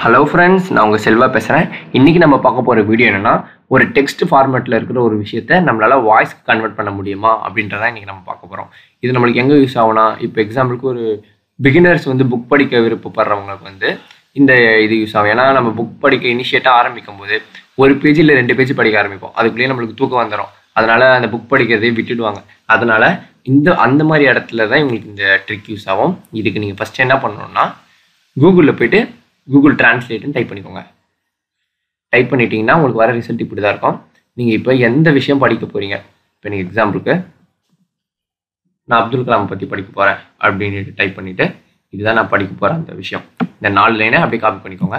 Hello friends நான் உங்கள் செல்வா பேசுகிறேன் இன்றைக்கி நம்ம பார்க்க போகிற வீடியோ என்னென்னா ஒரு டெக்ஸ்ட் ஃபார்மேட்டில் இருக்கிற ஒரு விஷயத்த நம்மளால் வாய்ஸ்க்கு கன்வெர்ட் பண்ண முடியுமா அப்படின்றத இன்றைக்கி நம்ம பார்க்க போகிறோம் இது நம்மளுக்கு எங்கே யூஸ் ஆகும்னா இப்போ எக்ஸாம்பிளுக்கு ஒரு பிகினர்ஸ் வந்து புக் படிக்க விருப்பப்படுறவங்களுக்கு வந்து இந்த இது யூஸ் ஆகும் ஏன்னா நம்ம புக் படிக்க இனிஷியேட்டாக ஆரம்பிக்கும் போது ஒரு பேஜ் இல்லை ரெண்டு பேஜ் படிக்க ஆரம்பிப்போம் அதுக்குள்ளேயே நம்மளுக்கு தூக்கம் வந்துடும் அதனால அந்த புக் படிக்கிறதே விட்டுடுவாங்க அதனால இந்த அந்த மாதிரி இடத்துல தான் இவங்களுக்கு இந்த ட்ரிக் யூஸ் ஆகும் இதுக்கு நீங்கள் ஃபஸ்ட் என்ன பண்ணணும்னா கூகுளில் போயிட்டு கூகுள் டிரான்ஸ்லேட்னு டைப் பண்ணிக்கோங்க டைப் பண்ணிட்டீங்கன்னா உங்களுக்கு வர ரிசல்ட் இப்படி தான் இருக்கும் நீங்கள் இப்போ எந்த விஷயம் படிக்க போகிறீங்க இப்போ நீங்கள் எக்ஸாம்பிளுக்கு நான் அப்துல் கலாம் பற்றி படிக்க போகிறேன் அப்படின்னு டைப் பண்ணிவிட்டு இதுதான் நான் படிக்க போகிறேன் அந்த விஷயம் இந்த நாலு லைனை அப்படியே காப்பி பண்ணிக்கோங்க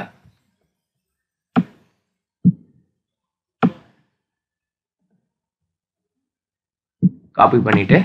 காப்பி பண்ணிவிட்டு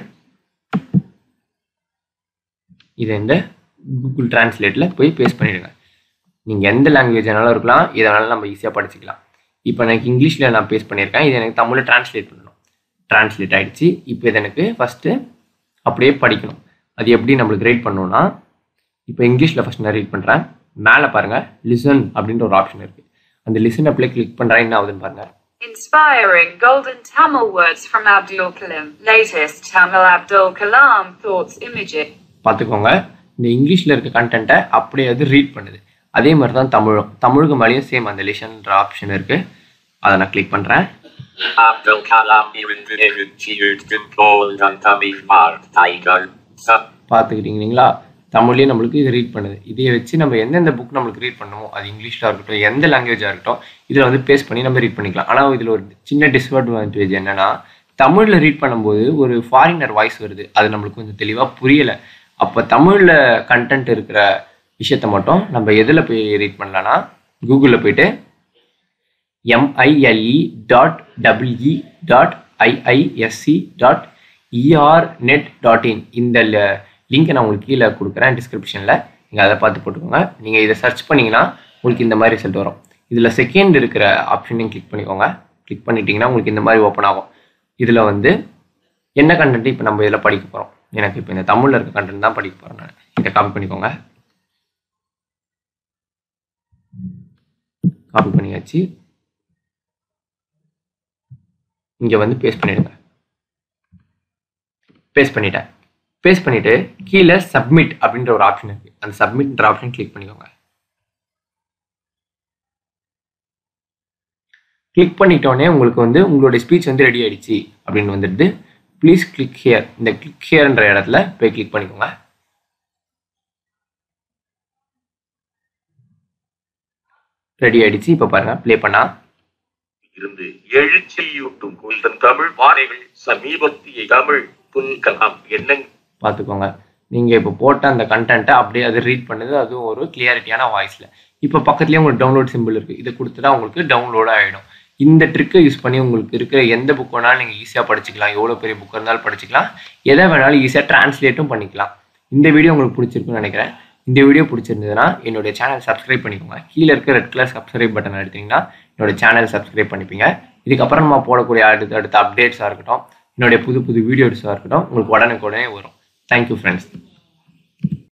இதை இந்த கூகுள் டிரான்ஸ்லேட்டில் போய் பேஸ்ட் பண்ணிவிடுங்க நீங்கள் எந்த லாங்குவேஜ் வேணாலும் இருக்கலாம் இதை வேணாலும் நம்ம ஈஸியாக படிச்சுக்கலாம் இப்போ எனக்கு இங்கிலீஷில் நான் பேஸ்ட் பண்ணியிருக்கேன் இது எனக்கு தமிழில் டிரான்ஸ்லேட் பண்ணணும் டிரான்ஸ்லேட் ஆகிடுச்சு இப்போ இதை எனக்கு ஃபஸ்ட்டு அப்படியே படிக்கணும் அது எப்படி நம்மளுக்கு ரீட் பண்ணணும்னா இப்போ இங்கிலீஷில் ஃபஸ்ட் நான் ரீட் பண்ணுறேன் மேலே பாருங்கள் லிசன் அப்படின்ற ஒரு ஆப்ஷன் இருக்குது அந்த லிசன் அப்படியே கிளிக் பண்ணுறேன் என்ன ஆகுதுன்னு பாருங்கள் Inspiring golden Tamil words from Abdul Kalam. Latest Tamil Abdul Kalam thoughts images. பார்த்துக்கோங்க இந்த இங்கிலீஷில் இருக்க கண்டென்ட்டை அப்படியே அது ரீட் பண்ணுது அதே மாதிரி தான் தமிழும் தமிழுக்கு மேலேயும் சேம் அந்த லிசன்ற ஆப்ஷன் இருக்குது அதை நான் கிளிக் பண்ணுறேன் Abdul Kalam இருந்து எழுச்சியுடன் கோல்டன் தமிழ் வார்த்தைகள் சப் பார்த்துக்கிட்டீங்களா தமிழ்லேயே நம்மளுக்கு இது ரீட் பண்ணுது இதை வச்சு நம்ம எந்தெந்த புக் நம்மளுக்கு ரீட் பண்ணணுமோ அது இங்கிலீஷில் இருக்கட்டும் எந்த லாங்குவேஜாக இருக்கட்டும் இதில் வந்து பேஸ்ட் பண்ணி நம்ம ரீட் பண்ணிக்கலாம் ஆனால் இதில் ஒரு சின்ன டிஸ்அட்வான்டேஜ் என்னன்னா தமிழில் ரீட் பண்ணும்போது ஒரு ஃபாரினர் வாய்ஸ் வருது அது நம்மளுக்கு கொஞ்சம் தெளிவாக புரியலை அப்போ தமிழில் கண்டென்ட் இருக்கிற விஷயத்த மட்டும் நம்ம எதில் போய் ரீட் பண்ணலாம்னா கூகுளில் போயிட்டு MILE dot double E dot IISc dot ER net dot in இந்த லிங்க்கை நான் உங்களுக்கு கீழே கொடுக்குறேன் டிஸ்கிரிப்ஷனில் நீங்கள் அதை பார்த்து போட்டுக்கோங்க நீங்கள் இதை சர்ச் பண்ணிங்கன்னா உங்களுக்கு இந்த மாதிரி ரிசல்ட் வரும் இதில் செகண்ட் இருக்கிற ஆப்ஷனையும் கிளிக் பண்ணிக்கோங்க கிளிக் பண்ணிட்டீங்கன்னா உங்களுக்கு இந்த மாதிரி ஓப்பன் ஆகும் இதில் வந்து என்ன கண்டென்ட் இப்போ நம்ம இதில் படிக்க போகிறோம் எனக்கு இப்போ இந்த தமிழில் இருக்க கண்டென்ட் தான் படிக்க போகிறேன் நான் இதை காப்பி பண்ணிக்கோங்க காப்பி பண்ணியாச்சு இங்கே வந்து பேஸ்ட் பண்ணிடுங்க பேஸ்ட் பண்ணிட்டேன் பேஸ்ட் பண்ணிட்டு கீழே சப்மிட் அப்படின்ற ஒரு ஆப்ஷன் இருக்கு அந்த சப்மிட்ன்ற ஆப்ஷன் கிளிக் பண்ணிக்கோங்க கிளிக் பண்ணிட்டோடனே உங்களுக்கு வந்து உங்களுடைய ஸ்பீச் வந்து ரெடி ஆயிடுச்சு அப்படின்னு வந்துடுது ப்ளீஸ் கிளிக் ஹியர் இந்த கிளிக் ஹியர்ன்ற இடத்துல போய் கிளிக் பண்ணிக்கோங்க ரெடி ஆயிடுச்சு இப்போ பாருங்க ப்ளே பண்ணா இருந்து எழுச்சியூட்டும் கோல்டன் தமிழ் வாரைகள் சமீபத்திய தமிழ் புன்கலாம் என்ன பார்த்துக்கோங்க நீங்கள் இப்போ போட்ட அந்த கண்டென்ட்டை அப்படியே அது ரீட் பண்ணுது அதுவும் ஒரு கிளியாரிட்டியான வாய்ஸில் இப்போ பக்கத்துலேயே உங்களுக்கு டவுன்லோட் சிம்பிள் இருக்குது இதை கொடுத்துட்டா உங்களுக்கு டவுன்லோட் ஆகிடும் இந்த ட்ரிக்கை யூஸ் பண்ணி உங்களுக்கு இருக்கிற எந்த புக் வேணாலும் நீங்கள் ஈஸியாக படிச்சுக்கலாம் எவ்வளோ பெரிய புக் இருந்தாலும் படிச்சுக்கலாம் எதை வேணாலும் ஈஸியாக டிரான்ஸ்லேட்டும் பண்ணிக்கலாம் இந்த வீடியோ உங்களுக்கு பிடிச்சிருக்குன்னு நினைக்கிறேன் இந்த வீடியோ பிடிச்சிருந்ததுன்னா என்னுடைய சேனல் சப்ஸ்கிரைப் பண்ணிக்கோங்க கீழே இருக்க ரெட் கலர் சப்ஸ்கிரைப் பட்டன் எடுத்தீங்கன்னா என்னோட சேனல் சப்ஸ்கிரைப் பண்ணிப்பீங்க இதுக்கப்புறம் நம்ம போடக்கூடிய அடுத்த அடுத்த அப்டேட்ஸாக இருக்கட்டும் என்னுடைய புது புது வீடியோஸாக இருக்கட்டும் உங்களுக்கு உடனுக்குடனே வரும் தேங்க்யூ ஃப்ரெண்ட்ஸ்